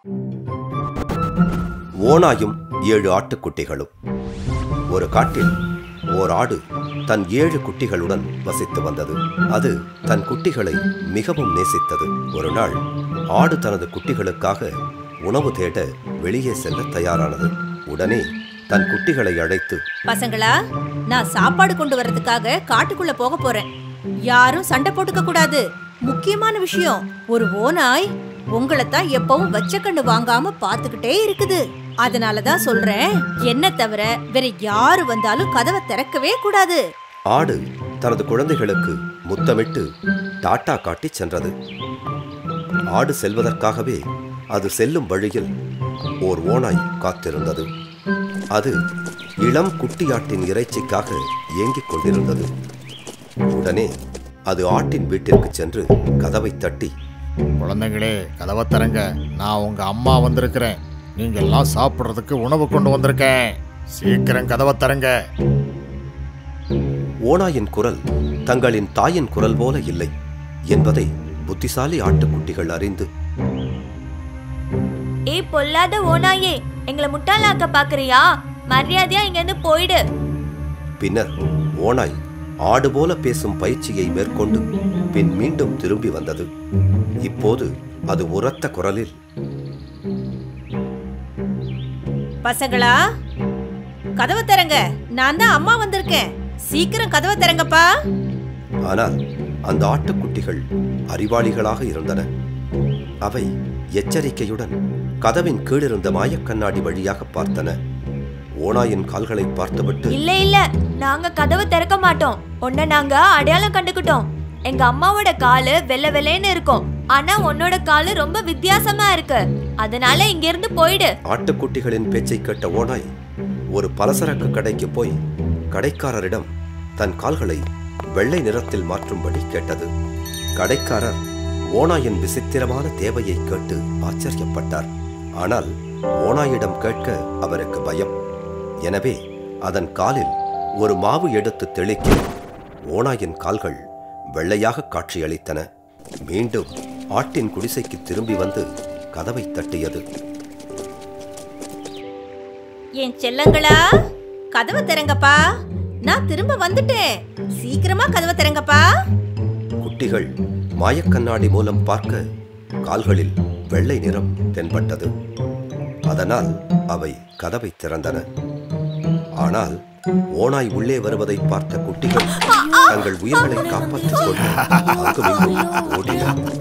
ஓனாயும் ஏழு ஆட்டுக்குட்டிகளும் ஒரு காட்டில் ஓர் ஆடு தன் ஏழு குட்டிகளுடன் வசித்து வந்தது அது தன் குட்டிகளை மிகவும் நேசித்தது ஒரு நாள் ஆடு தனது குட்டிகளுக்காக உணவு தேட வெளியே செல்ல தயாரானது உடனே தன் குட்டிகளை அழைத்து பசங்களா நான் சாப்பாடு கொண்டு வர்றதுக்காக காட்டுக்குள்ள போக போறேன் யாரும் சண்டை போட்டுக்க கூடாது முக்கியமான விஷயம் ஒரு ஓநாய் உங்களைத்தான் எப்பவும் வச்ச கண்ணு வாங்காம பாத்துக்கிட்டே இருக்குது அதனாலதான் சொல்றேன் என்ன தவிர வேற யாரு வந்தாலும் கதவை திறக்கவே கூடாது ஆடு தனது குழந்தைகளுக்கு முத்தமிட்டு டாட்டா காட்டி சென்றது ஆடு செல்வதற்காகவே அது செல்லும் வழியில் ஓர் ஓநாய் காத்திருந்தது அது இளம் குட்டியாட்டின் இறைச்சிக்காக ஏங்கிக் கொண்டிருந்தது உடனே அது ஆட்டின் வீட்டிற்கு சென்று கதவை தட்டி குழந்தைங்களே கதவை திறங்க நான் உங்க அம்மா வந்திருக்கிறேன் நீங்க எல்லாம் சாப்பிட்றதுக்கு உணவு கொண்டு வந்திருக்கேன் சீக்கிரம் கதவை திறங்க ஓநாயின் குரல் தங்களின் தாயின் குரல் போல இல்லை என்பதை புத்திசாலி ஆட்டுக்குட்டிகள் அறிந்து ஏய் பொல்லாத ஓனாயே எங்களை முட்டாளாக்க பாக்குறியா மரியாதையா இங்க இருந்து போயிடு பின்னர் ஓநாய் ஆடு போல பேசும் பயிற்சியை மேற்கொண்டு பின் மீண்டும் திரும்பி வந்தது இப்போது அது உரத்த குரலில் பசங்களா கதவை திறங்க நான் தான் அம்மா வந்திருக்கேன் சீக்கிரம் கதவை திறங்கப்பா ஆனால் அந்த ஆட்டுக்குட்டிகள் அறிவாளிகளாக இருந்தன அவை எச்சரிக்கையுடன் கதவின் கீழிருந்த மாயக்கண்ணாடி வழியாக பார்த்தன ஓநாயின் கால்களை பார்த்துவிட்டு இல்ல இல்ல நாங்க கதவை திறக்க மாட்டோம் உன்னை நாங்க அடையாளம் கண்டுக்கிட்டோம் எங்க அம்மாவோட காலு வெள்ளை வெள்ளைன்னு இருக்கும் ஆனா உன்னோட காலு ரொம்ப வித்தியாசமா இருக்கு அதனால இங்க இருந்து போயிடு ஆட்டுக்குட்டிகளின் பேச்சை கேட்ட ஓநாய் ஒரு பலசரக்கு கடைக்கு போய் கடைக்காரரிடம் தன் கால்களை வெள்ளை நிறத்தில் மாற்றும்படி கேட்டது கடைக்காரர் ஓநாயின் விசித்திரமான தேவையை கேட்டு ஆச்சரியப்பட்டார் ஆனால் ஓநாயிடம் கேட்க அவருக்கு பயம் எனவே அதன் காலில் ஒரு மாவு எடுத்து தெளிக்க ஓநாயின் கால்கள் வெள்ளையாக காட்சியளித்தன மீண்டும் ஆட்டின் குடிசைக்கு திரும்பி வந்து கதவை தட்டியது என் செல்லங்களா கதவை திறங்கப்பா நான் திரும்ப வந்துட்டேன் சீக்கிரமா கதவை திறங்கப்பா குட்டிகள் மாயக்கண்ணாடி மூலம் பார்க்க கால்களில் வெள்ளை நிறம் தென்பட்டது அதனால் அவை கதவை திறந்தன ஆனால் ஓநாய் உள்ளே வருவதை பார்த்த குட்டிகள் தங்கள் உயிர்களை காப்பாற்றிக் கொண்டு அங்குமிங்கும் ஓடின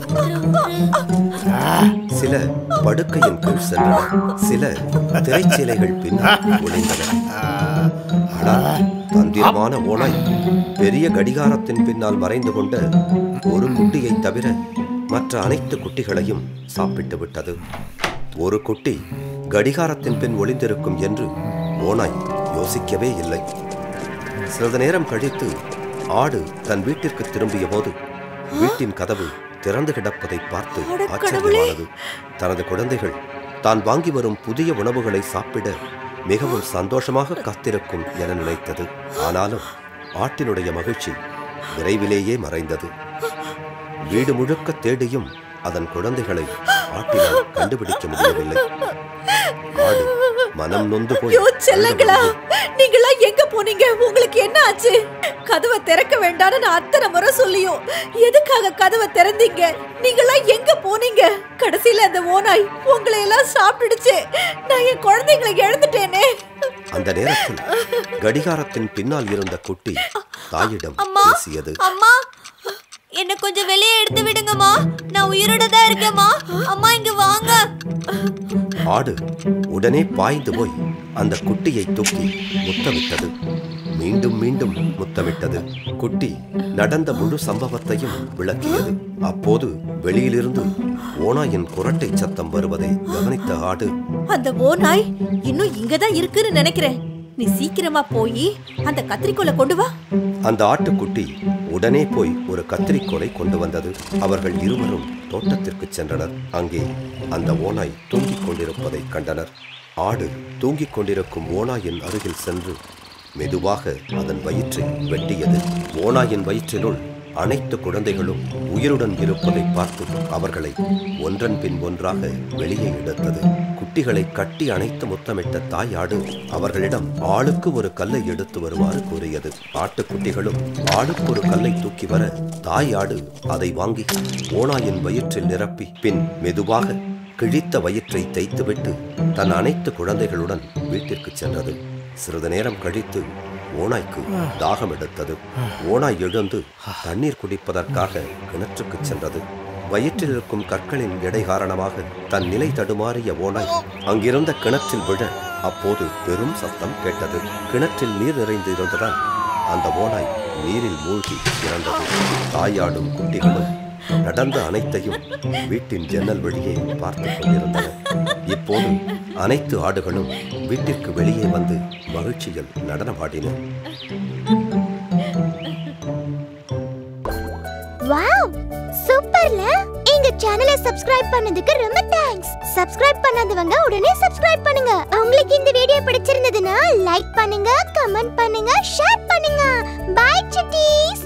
சில படுக்கையின் கீழ் சென்றன சில திரைச்சீலைகள் பின்னால் ஒளிந்தன ஆனால் தந்திரமான ஓநாய் பெரிய கடிகாரத்தின் பின்னால் மறைந்து கொண்ட ஒரு குட்டியை தவிர மற்ற அனைத்து குட்டிகளையும் சாப்பிட்டு விட்டது ஒரு குட்டி கடிகாரத்தின் பின் ஒளிந்திருக்கும் என்று ஓநாய் யோசிக்கவே இல்லை சிறிது நேரம் கழித்து ஆடு தன் வீட்டிற்கு திரும்பிய போது வீட்டின் கதவு திறந்து கிடப்பதை பார்த்து ஆச்சரியமானது தனது குழந்தைகள் தான் வாங்கி வரும் புதிய உணவுகளை சாப்பிட மிகவும் சந்தோஷமாக காத்திருக்கும் என நினைத்தது ஆனாலும் ஆட்டினுடைய மகிழ்ச்சி விரைவிலேயே மறைந்தது வீடு முழுக்க தேடியும் அதன் குழந்தைகளை ஆட்டினால் கண்டுபிடிக்க முடியவில்லை ஆடு மனம் நொந்து போய் ஐயோ செல்லங்களா அழுது நீங்களா எங்க போனீங்க உங்களுக்கு என்ன ஆச்சு கதவை திறக்க வேண்டாம்னு நான் அத்தனை முறை சொல்லியும் எதுக்காக கதவை திறந்தீங்க நீங்களா எங்க போனீங்க கடைசியில அந்த ஓநாய் உங்களை எல்லாம் சாப்பிட்டுடுச்சு நான் என் குழந்தைங்களை இழந்துட்டேனே அந்த நேரத்தில் கடிகாரத்தின் பின்னால் இருந்த குட்டி தாயிடம் அம்மா பேசியது அம்மா என்ன கொஞ்சம் வெளியே எடுத்து விடுங்கம்மா நான் உயிரோட தான் இருக்கேம்மா அம்மா இங்க வாங்க ஆடு உடனே பாய்ந்து போய் அந்த குட்டியை தூக்கி முத்தமிட்டது மீண்டும் மீண்டும் முத்தமிட்டது குட்டி நடந்த முழு சம்பவத்தையும் விளக்கியது அப்போது வெளியிலிருந்து ஓனாயின் குரட்டை சத்தம் வருவதை கவனித்த ஆடு அந்த ஓநாய் இன்னும் இங்கதான் இருக்குன்னு நினைக்கிறேன் நீ சீக்கிரமா போய் அந்த கத்திரிக்கோலை கொண்டு வா அந்த ஆட்டுக்குட்டி உடனே போய் ஒரு கத்திரிக்கோலை கொண்டு வந்தது அவர்கள் இருவரும் தோட்டத்திற்கு சென்றனர் அங்கே அந்த ஓநாய் தூங்கிக் கொண்டிருப்பதை கண்டனர் ஆடு தூங்கிக் கொண்டிருக்கும் ஓநாயின் அருகில் சென்று மெதுவாக அதன் வயிற்றை வெட்டியது ஓநாயின் வயிற்றினுள் அனைத்து குழந்தைகளும் உயிருடன் இருப்பதை பார்த்து அவர்களை ஒன்றன் பின் ஒன்றாக வெளியே எடுத்தது குட்டிகளை கட்டி அணைத்து முத்தமிட்ட தாய் ஆடு அவர்களிடம் ஆளுக்கு ஒரு கல்லை எடுத்து வருமாறு கூறியது ஆட்டுக்குட்டிகளும் ஆளுக்கு ஒரு கல்லை தூக்கி வர தாய் ஆடு அதை வாங்கி ஓனாயின் வயிற்றில் நிரப்பி பின் மெதுவாக கிழித்த வயிற்றை தைத்துவிட்டு தன் அனைத்து குழந்தைகளுடன் வீட்டிற்கு சென்றது சிறிது நேரம் கழித்து ஓனாய்க்கு தாகம் எடுத்தது ஓனாய் எழுந்து தண்ணீர் குடிப்பதற்காக கிணற்றுக்கு சென்றது வயிற்றில் இருக்கும் கற்களின் எடை காரணமாக தன் நிலை தடுமாறிய ஓனாய் அங்கிருந்த கிணற்றில் விழ அப்போது பெரும் சத்தம் கேட்டது கிணற்றில் நீர் நிறைந்து இருந்ததால் அந்த ஓனாய் நீரில் மூழ்கி இறந்தது தாயாடும் குட்டிகளும் நடந்த அனைத்தையும் வீட்டின் ஜன்னல் வழியே பார்த்து கொண்டிருந்தன இப்போது அனைத்து ஆடுகளும் வீட்டிற்கு வெளியே வந்து மகிழ்ச்சியில் நடனமாடின வாவ் சூப்பர்ல எங்க சேனலை சப்ஸ்கிரைப் பண்ணதுக்கு ரொம்ப தேங்க்ஸ் சப்ஸ்கிரைப் பண்ணாதவங்க உடனே சப்ஸ்கிரைப் பண்ணுங்க உங்களுக்கு இந்த வீடியோ பிடிச்சிருந்ததுன்னா லைக் பண்ணுங்க கமெண்ட் பண்ணுங்க ஷேர் பண்ணுங்க பை சிட்டீஸ்